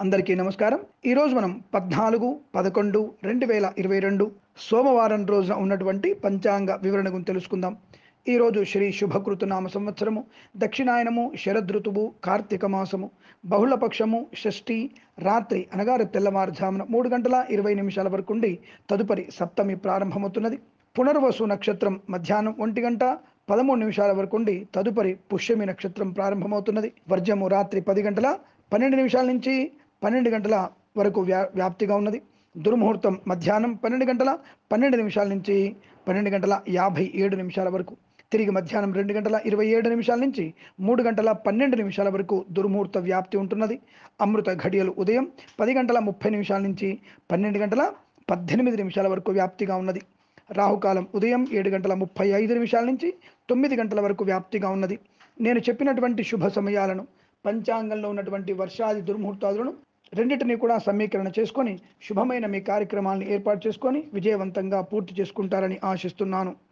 అందరికీ నమస్కారం ఈరోజు మనం పద్నాలుగు పదకొండు రెండు వేల ఇరవై రెండు సోమవారం రోజున ఉన్నటువంటి పంచాంగ వివరణ గురించి తెలుసుకుందాం ఈరోజు శ్రీ శుభకృతు నామ సంవత్సరము దక్షిణాయనము శరదృతువు కార్తీక మాసము బహుళపక్షము షష్ఠి రాత్రి అనగా రేపు తెల్లవారుజామున మూడు గంటల ఇరవై నిమిషాల వరకు ఉండి తదుపరి సప్తమి ప్రారంభమవుతున్నది పునర్వసు నక్షత్రం మధ్యాహ్నం ఒంటి గంట పదమూడు నిమిషాల వరకు ఉండి తదుపరి పుష్యమి నక్షత్రం ప్రారంభమవుతున్నది వర్జము రాత్రి పది గంటల పన్నెండు నిమిషాల నుంచి పన్నెండు గంటల వరకు వ్యా వ్యాప్తిగా ఉన్నది దుర్ముహూర్తం మధ్యాహ్నం పన్నెండు గంటల పన్నెండు నిమిషాల నుంచి పన్నెండు గంటల యాభై ఏడు నిమిషాల వరకు తిరిగి మధ్యాహ్నం రెండు గంటల ఇరవై ఏడు నిమిషాల నుంచి మూడు గంటల పన్నెండు నిమిషాల వరకు దుర్ముహూర్త వ్యాప్తి ఉంటున్నది అమృత ఘడియలు ఉదయం పది గంటల ముప్పై నిమిషాల నుంచి పన్నెండు గంటల పద్దెనిమిది నిమిషాల వరకు వ్యాప్తిగా ఉన్నది రాహుకాలం ఉదయం ఏడు గంటల ముప్పై ఐదు నిమిషాల నుంచి తొమ్మిది గంటల వరకు వ్యాప్తిగా ఉన్నది నేను చెప్పినటువంటి శుభ సమయాలను పంచాంగంలో ఉన్నటువంటి వర్షాది దుర్ముహూర్తాదులను రెండింటినీ కూడా సమీకరణ చేసుకొని శుభమైన మీ కార్యక్రమాలను ఏర్పాటు చేసుకొని విజయవంతంగా పూర్తి చేసుకుంటారని ఆశిస్తున్నాను